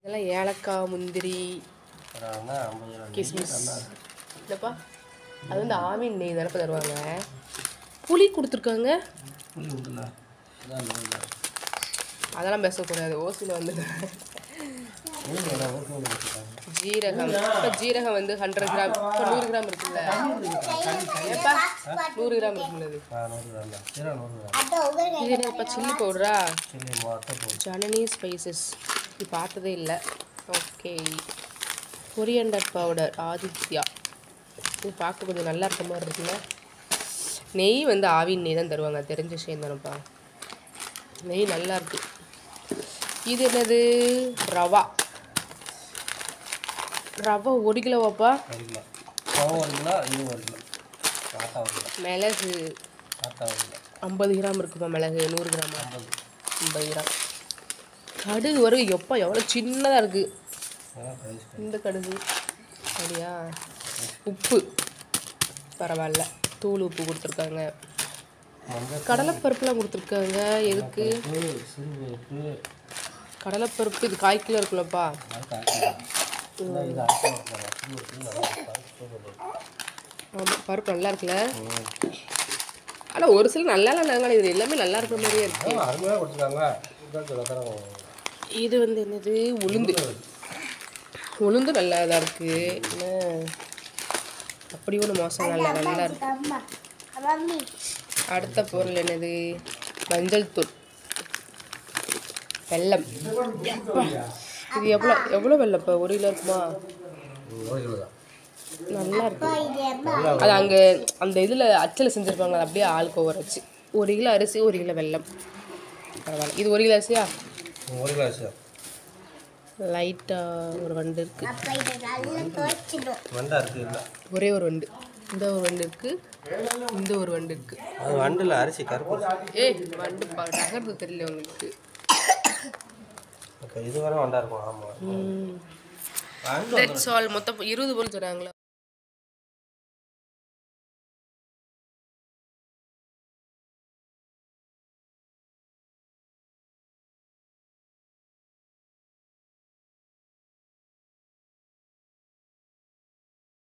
இதெல்லாம் ஏலக்காய் முந்திரி அப்புறம் ஐம்பது ரூபா கிஸ்மிஸ் இல்லைப்பா அது வந்து ஆவின் நெய் தானப்பா தருவாங்க புளி கொடுத்துருக்காங்க புளி உண்டுல அதான் இல்லை அதெல்லாம் பேசக்கூடாது ஓசியில் வந்து புளி எல்லாம் ஊற்றி வந்து வச்சுருக்காங்க ஜீரகம் இப்போ ஜீரகம் வந்து ஹண்ட்ரட் கிராம் இப்போ நூறு கிராம் இருக்குல்ல ஏப்பா நூறு கிராம் இருக்குல்ல இது ஆ நூறு கிராம் தான் சீரா நூறு கிராம் இது என்ன இப்போ சில்லி பவுடரா சில்லி மொத்தம் போட்டு ஜனனி ஸ்பைசஸ் இது பார்த்ததே இல்லை ஓகே கொரியண்டர் பவுடர் ஆதித்யா இது பார்க்க கொஞ்சம் நல்லா இருக்க மாதிரி இருக்குல்ல நெய் வந்து ஆவின் நெய் தான் தருவாங்க தெரிஞ்ச விஷயம் தானேப்பா நெய் நல்லா இருக்கு இது என்னது ரவா ரவா ஒரு கிலோவாப்பா ஒரு கிலோ கோவம் ஒரு கிலோ இது ஒரு கிலோ ஆட்டா ஒரு கிலோ மிளகு ஆட்டா ஒரு கிலோ ஐம்பது கிராம் இருக்குப்பா மிளகு நூறு கிராமா ஐம்பது ஐம்பது கிராம் கடுகு வரும் எப்பா எவ்வளோ சின்னதாக இருக்குது அதான் ப்ரைஸ் இந்த கடுகு அப்படியா உப்பு பரவாயில்ல தூள் உப்பு கொடுத்துருக்காங்க மஞ்சள் கடலைப்பருப்புலாம் கொடுத்துருக்காங்க எதுக்கு உப்பு சிறுபருப்பு கடலைப்பருப்பு இது கால் கிலோ இருக்குல்லப்பா அது காய்ச்சலாம் இல்லை இது ஆட்டா வைக்கலாம் சிறுபருப்பு நல்லா சிறுபருப்பு ஆமாம் பருப்பு நல்லா இருக்குல்ல ஆனால் ஒரு சில நல்லா இல்லைனாங்க இது எல்லாமே நல்லா இருக்கிற மாதிரியே இருக்கு ஆ அருமையாக கொடுத்துருக்காங்க இதான் சொல்ல தரோம் இது வந்து என்னது உளுந்து உளுந்து நல்லா இதாக இருக்குது என்ன அப்படி ஒன்றும் மோசம் நல்லா நல்லா இருக்கு அடுத்த பொருள் என்னது மஞ்சள் தூள் வெல்லம் அப்பா, இது எவ்வளோ எவ்வளோ வெள்ளப்பா ஒரு கிலோ இருக்குமா ஒரு கிலோ தான் நல்லா இருக்கு அது அங்கே அந்த இதில் அச்சில் செஞ்சுருப்பாங்க அது அப்படியே ஆளுக்கு ஒவ்வொரு அச்சு ஒரு கிலோ அரிசி ஒரு கிலோ வெல்லம் பரவாயில்ல இது ஒரு கிலோ அரிசியா ஒரு கிலோ அரிசி தான் லைட்டாக ஒரு வண்டு இருக்குது வண்டா இருக்குது இல்லை ஒரே ஒரு வண்டு இந்த ஒரு வண்டு இருக்குது இந்த ஒரு வண்டு இருக்குது அது வண்டில் அரிசி கருப்பு ஏய் வண்டு பா நகர்ந்து தெரியல உங்களுக்கு ஓகே இது வரை வண்டா இருக்கும் ஆமாம் வண்டு தட்ஸ் ஆல் மொத்தம் இருபது பொருள் சொன்னாங்களா